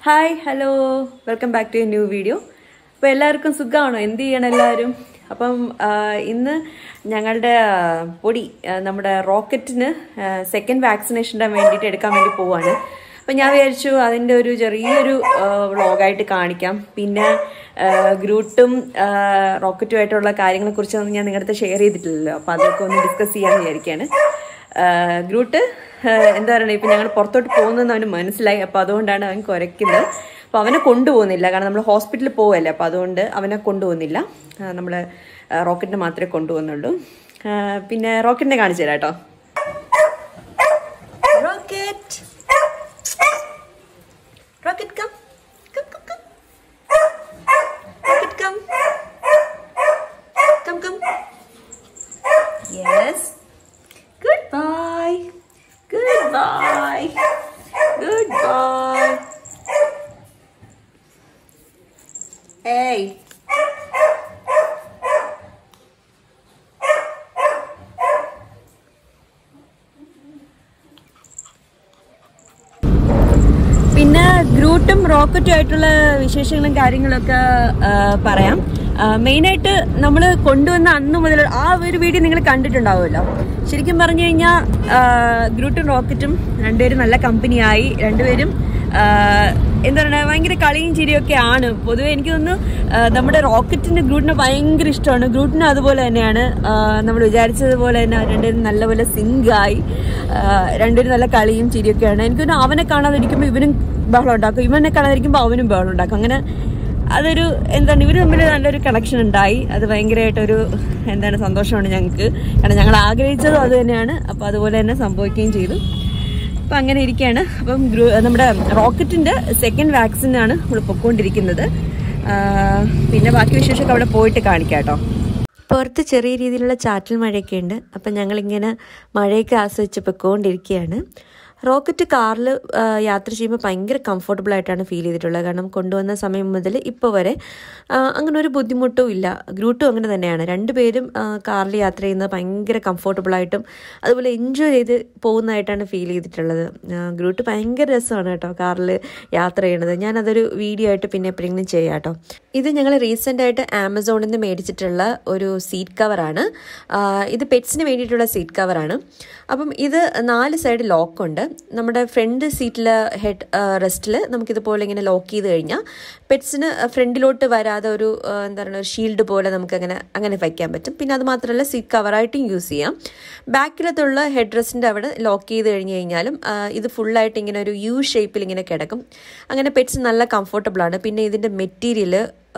Hi hello welcome back to a new video അപ്പോൾ എല്ലാവർക്കും സുഖമാണോ എന്ത് ചെയ്യണം എല്ലാവരും അപ്പം ആ, ഇന്ന് ഞങ്ങളുടെ ആ, പൊടി ആ, നമ്മുടെ റോക്കറ്റിന് സെക്കൻഡ് വാക്സിനേഷൻ്റെ വേണ്ടിയിട്ട് എടുക്കാൻ വേണ്ടി പോവാണ് അപ്പം ഞാൻ വിചാരിച്ചു അതിൻ്റെ ഒരു ചെറിയൊരു വ്ളോഗായിട്ട് കാണിക്കാം പിന്നെ ആ, ഗ്രൂട്ടും ആ, റോക്കറ്റുമായിട്ടുള്ള കാര്യങ്ങളെക്കുറിച്ചൊന്നും ഞാൻ നിങ്ങളുടെ അടുത്ത് ഷെയർ ചെയ്തിട്ടില്ലല്ലോ അപ്പോൾ അതൊക്കെ ഒന്ന് ഡിസ്കസ് ചെയ്യാമെന്ന് വിചാരിക്കുകയാണ് ആഹ് ഗ്രൂട്ട് ആഹ് എന്താ പറയുക ഇപ്പം ഞങ്ങൾ പുറത്തോട്ട് പോകുന്നതെന്ന് അവന് മനസ്സിലായി അപ്പോൾ അതുകൊണ്ടാണ് അവൻ കുരയ്ക്കുന്നത് അപ്പോൾ അവനെ കൊണ്ടുപോകുന്നില്ല കാരണം നമ്മൾ ഹോസ്പിറ്റലിൽ പോവല്ലേ അപ്പോൾ അതുകൊണ്ട് അവനെ കൊണ്ടുപോകുന്നില്ല നമ്മൾ റോക്കറ്റിനെ മാത്രമേ കൊണ്ടുപോകുന്നുള്ളൂ ആഹ് പിന്നെ റോക്കറ്റിനെ കാണിച്ചു തരാം കേട്ടോ rocket rocket come come come come rocket come come come yes Goodbye. Goodbye. Goodbye. Hey. പിന്നെ ഗ്രൂട്ടും റോക്കറ്റും ആയിട്ടുള്ള വിശേഷങ്ങളും കാര്യങ്ങളൊക്കെ ആ, പറയാം മെയിനായിട്ട് നമ്മൾ കൊണ്ടുവന്ന അന്ന് മുതൽ ആ ഒരു വീഡിയോ നിങ്ങൾ കണ്ടിട്ടുണ്ടാവുമല്ലോ ശരിക്കും പറഞ്ഞു കഴിഞ്ഞാൽ ഗ്രൂട്ടും റോക്കറ്റും രണ്ടുപേരും നല്ല കമ്പനിയായി രണ്ടുപേരും ആ, എന്താ പറയുക ഭയങ്കര കളിയും ചിരിയൊക്കെ ആണ് പൊതുവെ എനിക്ക് തോന്നുന്നു ആ, നമ്മുടെ റോക്കറ്റിന് ഗ്രൂട്ടിനെ ഭയങ്കര ഇഷ്ടമാണ് ഗ്രൂട്ടിനും അതുപോലെ തന്നെയാണ് നമ്മൾ വിചാരിച്ചതുപോലെ തന്നെ രണ്ടുപേരും നല്ലപോലെ സിങ്കായി രണ്ടുപേരും നല്ല കളിയും ചിരിയൊക്കെയാണ് എനിക്ക് തോന്നുന്നു അവനെ കാണാതിരിക്കുമ്പോൾ ഇവനും ബഹളം ഉണ്ടാക്കും ഇവനെ കാണാതിരിക്കുമ്പോൾ അവനും ബഹളം ഉണ്ടാക്കും അങ്ങനെ അതൊരു എന്താണ് ഇവർ തമ്മിൽ നല്ലൊരു കണക്ഷൻ ഉണ്ടായി അത് ഭയങ്കരമായിട്ടൊരു എന്താണ് സന്തോഷമാണ് ഞങ്ങൾക്ക് കാരണം ഞങ്ങൾ ആഗ്രഹിച്ചതും അത് തന്നെയാണ് അപ്പോൾ അതുപോലെ തന്നെ സംഭവിക്കുകയും ചെയ്തു അപ്പം അങ്ങനെ ഇരിക്കുകയാണ് അപ്പം ഗ്രൂ നമ്മുടെ റോക്കറ്റിൻ്റെ സെക്കൻഡ് വാക്സിനാണ് നമ്മൾ പൊയ്ക്കൊണ്ടിരിക്കുന്നത് ആ, പിന്നെ ബാക്കി വിശേഷമൊക്കെ അവിടെ പോയിട്ട് കാണിക്കാം കേട്ടോ പുറത്ത് ചെറിയ രീതിയിലുള്ള ചാറ്റൽ മഴയൊക്കെ ഉണ്ട് അപ്പം ഞങ്ങളിങ്ങനെ മഴയൊക്കെ ആസ്വദിച്ച് പൊയ്ക്കൊണ്ടിരിക്കുകയാണ് റോക്കറ്റ് കാറിൽ യാത്ര ചെയ്യുമ്പോൾ ഭയങ്കര കംഫർട്ടബിൾ ആയിട്ടാണ് ഫീൽ ചെയ്തിട്ടുള്ളത് കാരണം കൊണ്ടുവന്ന സമയം മുതൽ ഇപ്പോൾ വരെ ആ, അങ്ങനെ ഒരു ബുദ്ധിമുട്ടും ഇല്ല ഗ്രൂട്ടും അങ്ങനെ തന്നെയാണ് രണ്ടുപേരും കാറിൽ യാത്ര ചെയ്യുന്നത് ഭയങ്കര കംഫർട്ടബിൾ ആയിട്ടും അതുപോലെ എൻജോയ് ചെയ്ത് പോകുന്നതായിട്ടാണ് ഫീൽ ചെയ്തിട്ടുള്ളത് ആ, ഗ്രൂട്ട് ഭയങ്കര രസമാണ് കേട്ടോ കാറിൽ യാത്ര ചെയ്യണത് ഞാനതൊരു വീഡിയോ ആയിട്ട് പിന്നെ എപ്പോഴെങ്കിലും ചെയ്യാം കേട്ടോ ഇത് ഞങ്ങൾ റീസെൻ്റ് ആയിട്ട് ആമസോണിൽ നിന്ന് മേടിച്ചിട്ടുള്ള ഒരു സീറ്റ് കവറാണ് ആ, ഇത് പെറ്റ്സിന് വേണ്ടിയിട്ടുള്ള സീറ്റ് കവറാണ് അപ്പം ഇത് നാല് സൈഡ് ലോക്കുണ്ട് നമ്മുടെ ഫ്രണ്ട് സീറ്റിലെ ഹെഡ് റെസ്റ്റിൽ നമുക്കിതുപോലെ ഇങ്ങനെ ലോക്ക് ചെയ്ത് കഴിഞ്ഞാൽ പെറ്റ്സിന് ഫ്രണ്ടിലോട്ട് വരാതെ ഒരു ആ, എന്താ പറയുക ഒരു ഷീൽഡ് പോലെ നമുക്ക് അങ്ങനെ അങ്ങനെ വയ്ക്കാൻ പറ്റും പിന്നെ അത് മാത്രമല്ല സീറ്റ് കവറായിട്ടും യൂസ് ചെയ്യാം ബാക്കിലത്തുള്ള ഹെഡ് റെസ്റ്റിൻ്റെ അവിടെ ലോക്ക് ചെയ്ത് കഴിഞ്ഞ് കഴിഞ്ഞാലും ആ, ഇത് ഫുള്ളായിട്ട് ഇങ്ങനെ ഒരു യു ഷേപ്പിൽ ഇങ്ങനെ കിടക്കും അങ്ങനെ പെറ്റ്സ് നല്ല കംഫർട്ടബിളാണ് പിന്നെ ഇതിൻ്റെ മെറ്റീരിയൽ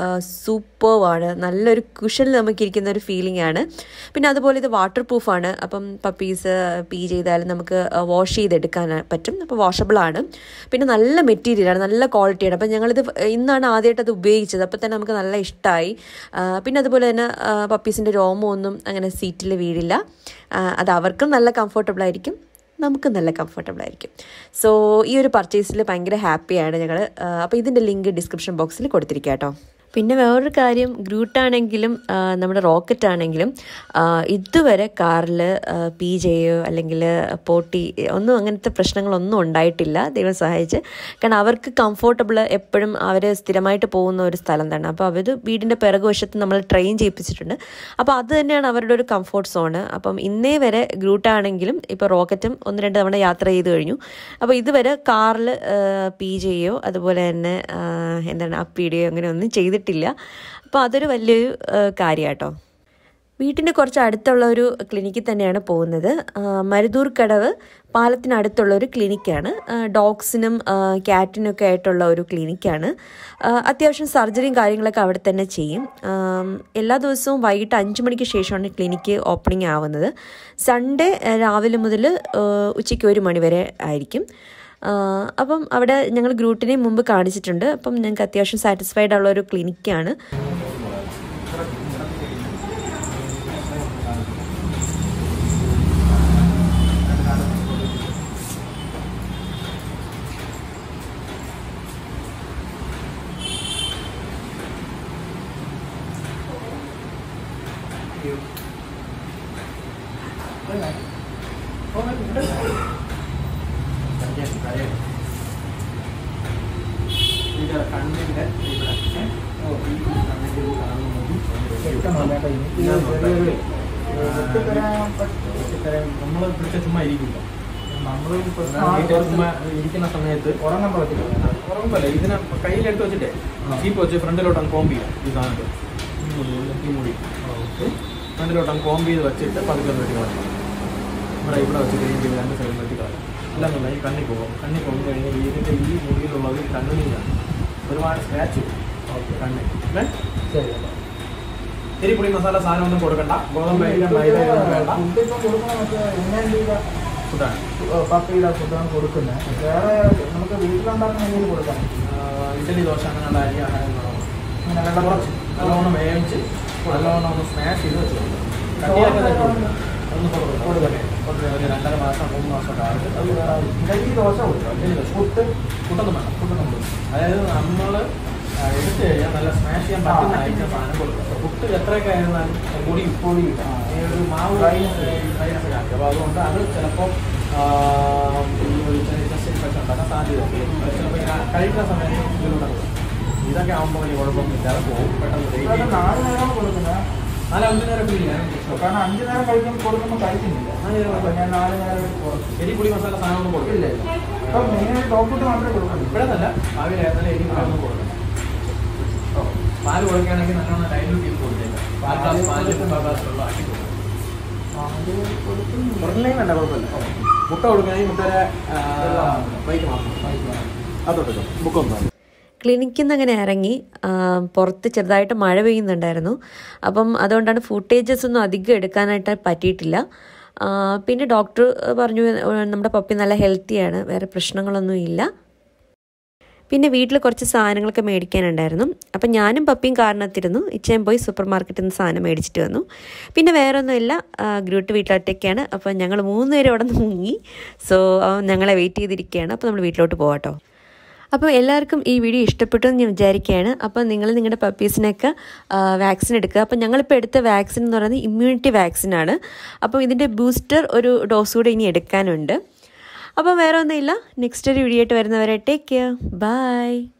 സൂപ്പർവാണ് നല്ലൊരു കുഷനിൽ നമുക്ക് ഇരിക്കുന്ന ഒരു ഫീലിംഗ് ആണ് പിന്നെ അതുപോലെ ഇത് വാട്ടർ പ്രൂഫാണ് അപ്പം പപ്പീസ് പീ ചെയ്താലും നമുക്ക് വാഷ് ചെയ്തെടുക്കാൻ പറ്റും അപ്പോൾ വാഷബിൾ ആണ് പിന്നെ നല്ല മെറ്റീരിയലാണ് നല്ല ക്വാളിറ്റിയാണ് അപ്പം ഞങ്ങളിത് ഇന്നാണ് ആദ്യമായിട്ട് അത് ഉപയോഗിച്ചത് അപ്പോൾ തന്നെ നമുക്ക് നല്ല ഇഷ്ടമായി പിന്നെ അതുപോലെ തന്നെ പപ്പീസിൻ്റെ രോമമൊന്നും അങ്ങനെ സീറ്റിൽ വീഴില്ല ആ, അത് അവർക്കും നല്ല കംഫർട്ടബിൾ ആയിരിക്കും നമുക്ക് നല്ല കംഫർട്ടബിൾ ആയിരിക്കും സോ ഈ ഒരു പർച്ചേസിൽ ഭയങ്കര ഹാപ്പിയാണ് ഞങ്ങൾ അപ്പോൾ ഇതിൻ്റെ ലിങ്ക് ഡിസ്ക്രിപ്ഷൻ ബോക്സിൽ കൊടുത്തിരിക്കാം കേട്ടോ പിന്നെ വേറൊരു കാര്യം ഗ്രൂട്ടാണെങ്കിലും ആ, നമ്മുടെ റോക്കറ്റ് ആണെങ്കിലും ആ, ഇതുവരെ കാറിൽ പി ചെയ്യോ അല്ലെങ്കിൽ പോട്ടി ഒന്നും അങ്ങനത്തെ പ്രശ്നങ്ങളൊന്നും ഉണ്ടായിട്ടില്ല ദൈവം സഹായിച്ച് കാരണം അവർക്ക് കംഫർട്ടബിൾ എപ്പോഴും അവർ സ്ഥിരമായിട്ട് പോകുന്ന ഒരു സ്ഥലം തന്നെ അപ്പോൾ അവർ വീടിൻ്റെ പിറകുവശത്ത് നമ്മൾ ട്രെയിൻ ചെയ്യിപ്പിച്ചിട്ടുണ്ട് അപ്പോൾ അത് തന്നെയാണ് അവരുടെ ഒരു കംഫർട്ട് സോണ് അപ്പം ഇന്നേ വരെ ഗ്രൂട്ടാണെങ്കിലും ഇപ്പോൾ റോക്കറ്റും ഒന്ന് രണ്ട് തവണ യാത്ര ചെയ്ത് കഴിഞ്ഞു അപ്പോൾ ഇതുവരെ കാറിൽ പി ചെയ്യോ അതുപോലെ തന്നെ ആ, എന്താണ് അപ്പീടുകയോ അങ്ങനെ ഒന്നും ചെയ്തിട്ടില്ല അപ്പോൾ അതൊരു വലിയൊരു കാര്യമാട്ടോ വീട്ടിൻ്റെ കുറച്ച് അടുത്തുള്ള ഒരു ക്ലിനിക്കിൽ തന്നെയാണ് പോകുന്നത് ആ, മരുതൂർ കടവ് പാലത്തിനടുത്തുള്ള ഒരു ക്ലിനിക്കാണ് ആ, ഡോഗ്സിനും ആ, ക്യാറ്റിനും ഒക്കെ ആയിട്ടുള്ള ഒരു ക്ലിനിക്കാണ് ആ, അത്യാവശ്യം സർജറിയും കാര്യങ്ങളൊക്കെ അവിടെ തന്നെ ചെയ്യും ആം, എല്ലാ ദിവസവും വൈകിട്ട് അഞ്ച് മണിക്ക് ശേഷമാണ് ക്ലിനിക്ക് ഓപ്പണിംഗ് ആവുന്നത് സൺഡേ ആ, രാവിലെ മുതൽ ആ, ഉച്ചയ്ക്ക് ഒരു മണി വരെ ആയിരിക്കും ആ, അപ്പം അവിടെ ഞങ്ങൾ ഗ്രൂട്ടിനെ മുമ്പ് കാണിച്ചിട്ടുണ്ട് അപ്പം ഞങ്ങൾക്ക് അത്യാവശ്യം സാറ്റിസ്ഫൈഡ് ഉള്ള ഒരു ക്ലിനിക്കാണ് ഇത് കണ്ണിന്റെ ഇവിടെ ഏ? ഓ, ഈ കണ്ണിന്റെ ഈ കാണുന്ന മുടി വ്യക്തമല്ല കേട്ടോ. എനിക്ക് ഇതാണ് ചെറിയൊരു ആ, വെട്ടിത്തരാൻ പറ്റും. വെട്ടിത്തരാൻ നമ്മള് പിടിച്ച ചുമ്മാ ഇരിക്കില്ല നമ്മള് ഇപ്പൊ വീട്ടിൽ ചുമ്മാ ഇരിക്കുന്ന സമയത്ത് ഉറങ്ങാൻ പറ്റില്ല ഉറങ്ങുമ്പല്ലേ ഇതിനെ കയ്യിലെടുത്ത് വെച്ചിട്ടേ ആ. ചീപ്പ് വെച്ച് ഫ്രണ്ടിലോട്ട് അങ്ങ് കോമ്പ് ചെയ്യാം ഈ സാധനത്തിൽ ഈ മുടി ഈ മുടി ഫ്രണ്ടിലോട്ട് അങ്ങ് കോമ്പ് ചെയ്ത് വെച്ചിട്ട് പതുക്കെ ഒന്ന് വെട്ടി കളയാം ഇവിടെ ഇവിടെ വെച്ച് ക്ലീൻ ചെയ്ത് രണ്ട് സൈഡിൽ വെട്ടി കളയാം അല്ലെന്നല്ല ഈ കണ്ണിൽ പോകും കണ്ണിൽ പോകും കഴിഞ്ഞ് ഇതിൻ്റെ ഈ മുടിയിലുള്ളത് ഈ കണ്ണുനീരാണ് ഒരുപാട് സ്ക്രാച്ച് ഓക്കെ കണ്ണിൽ അല്ലേ ശരി കേട്ടോ. തിരിപ്പൊടി മസാല സാധനം ഒന്നും കൊടുക്കണ്ട ഗോതമ്പ് കഴിക്കാൻ മൈദ ഒന്നും വേണ്ട ഫുഡ് ഇപ്പം കൊടുക്കണ മറ്റേ എങ്ങനെ രൂപ ഫുഡാണ് പപ്പയുടെ ഫുഡാണ് കൊടുക്കുന്നത് വേറെ നമുക്ക് വീട്ടിലുണ്ടാക്കുന്ന എന്തെങ്കിലും കൊടുക്കാം ഇഡലി ദോശ അങ്ങനെയുള്ള അരി ആഹാരങ്ങളാണ് അങ്ങനെ നല്ല കുറച്ച് നല്ലോണം വേവിച്ച് നല്ലോണം ഒന്ന് സ്മാഷ് ചെയ്ത് വെച്ച് കൊടുക്കും കട്ടിയൊക്കെ വെച്ച് കൊടുക്കും. ഒന്ന് കൊടുക്കും കൊടുക്കട്ടെ കൊടുത്ത് ഒരു രണ്ടര മാസം മൂന്ന് മാസം ഒക്കെ ആയിട്ട് അത് വേറെ ആവശ്യം. ഇഡലി ദോശ കൊടുക്കാം ഇഡലി ദോശ. പുട്ട് പുട്ടൊന്നും വേണം പുട്ടൊന്നും കൊടുക്കും അതായത് നമ്മൾ എടുത്തു കഴിഞ്ഞാൽ നല്ല സ്മാഷ് ചെയ്യാൻ പറ്റുന്ന ഐറ്റം സാധനം കൊടുക്കും പുട്ട് എത്രയൊക്കെ ആയിരുന്നാലും പൊടി പൊടി കിട്ടും. ഈ ഒരു മാവ് Dryness. ഡ്രൈനസ് കാണിക്കും അപ്പോൾ അതുകൊണ്ട് അത് ചിലപ്പോൾ ഈ ഒരു ചെറിയ ചെസ്റ്റ് ഇൻഫെക്ഷൻ ഉണ്ടാക്കാൻ സാധ്യതയുണ്ട് അത് ചിലപ്പോൾ ഇങ്ങനെ കഴിക്കുന്ന സമയത്ത് ഇതിലൂടെ പോകും. ഇതൊക്കെ ആകുമ്പോൾ വലിയ കുഴപ്പമൊന്നുമില്ലാതെ പോകും പെട്ടെന്ന് അത് ഡെയിലി നാല് നേരം കൊടുക്കുന്നത് നാല് അഞ്ച് നേരം ഫീൽ ചെയ്യാനും പ്രശ്നം കാരണം അഞ്ച് നേരം കഴിക്കുമ്പോൾ കൊടുക്കുമ്പോൾ കഴിക്കുന്നില്ല നാല് നേരം അപ്പൊ ഞാൻ നാല് നേരം എടുത്ത് കുറച്ച് എരി പൊടി മസാല സാധനമൊന്നും കൊടുക്കില്ല ഇപ്പൊ മെയിനായിട്ട് ഡോക്ടർ മാത്രമേ കൊടുക്കുള്ളൂ ഇവിടെ നല്ല ഭാവിയിൽ ഏതായാലും എരി പൊടി ഒന്നും കൊടുക്കണം ഓ, പാല് കൊടുക്കുകയാണെങ്കിൽ നല്ലോണം ഡൈലൂട്ട് ചെയ്ത് കൊടുത്തേക്കാം പാൽ ഗ്ലാസ് പാല് മുക്കാൽ ഗ്ലാസ് വെള്ളം ആക്കി കൊടുക്കണം അത് കൊടുക്കുന്നില്ല കൊടുക്കണമെങ്കിൽ വേണ്ട കുഴപ്പമില്ല മുട്ട കൊടുക്കുകയാണെങ്കിൽ മുട്ടയുടെ വൈറ്റ് മാത്രം അതോട്ടോ ബുക്ക് ഒന്ന് ക്ലിനിക്കിൽ നിന്ന് അങ്ങനെ ഇറങ്ങി ആ, പുറത്ത് ചെറുതായിട്ട് മഴ പെയ്യുന്നുണ്ടായിരുന്നു അപ്പം അതുകൊണ്ടാണ് ഫുട്ടേജസ് ഒന്നും അധികം എടുക്കാനായിട്ട് പറ്റിയിട്ടില്ല ആ, പിന്നെ ഡോക്ടർ പറഞ്ഞു "ഏ, നമ്മുടെ പപ്പി നല്ല ഹെൽത്തിയാണ് വേറെ പ്രശ്നങ്ങളൊന്നും ഇല്ല പിന്നെ വീട്ടിൽ കുറച്ച് സാധനങ്ങളൊക്കെ മേടിക്കാനുണ്ടായിരുന്നു അപ്പം ഞാനും പപ്പിയും കാരണത്തിരുന്നു ഇച്ചയും പോയി സൂപ്പർ മാർക്കറ്റിൽ നിന്ന് സാധനം മേടിച്ചിട്ട് വന്നു പിന്നെ വേറെ ഒന്നുമില്ല ആ, ഗ്രൂട്ട് വീട്ടിലൊറ്റയ്ക്കാണ് അപ്പം ഞങ്ങൾ മൂന്ന് പേരും അവിടെ നിന്ന് മുങ്ങി സോ അവൻ ഞങ്ങളെ വെയിറ്റ് ചെയ്തിരിക്കുകയാണ് അപ്പോൾ നമ്മൾ വീട്ടിലോട്ട് പോകാട്ടോ അപ്പോൾ എല്ലാവർക്കും ഈ വീഡിയോ ഇഷ്ടപ്പെട്ടു എന്ന് ഞാൻ വിചാരിക്കുകയാണ് അപ്പോൾ നിങ്ങൾ നിങ്ങളുടെ പപ്പീസിനൊക്കെ വാക്സിൻ എടുക്കുക അപ്പോൾ ഞങ്ങളിപ്പോൾ എടുത്ത വാക്സിൻ എന്ന് പറയുന്നത് ഇമ്മ്യൂണിറ്റി വാക്സിനാണ് അപ്പോൾ ഇതിൻ്റെ ബൂസ്റ്റർ ഒരു ഡോസ് കൂടെ ഇനി എടുക്കാനുണ്ട് അപ്പോൾ വേറെ ഒന്നുമില്ല നെക്സ്റ്റ് ഒരു വീഡിയോ ആയിട്ട് വരുന്നവരെ ടേക്ക് കെയർ ബൈ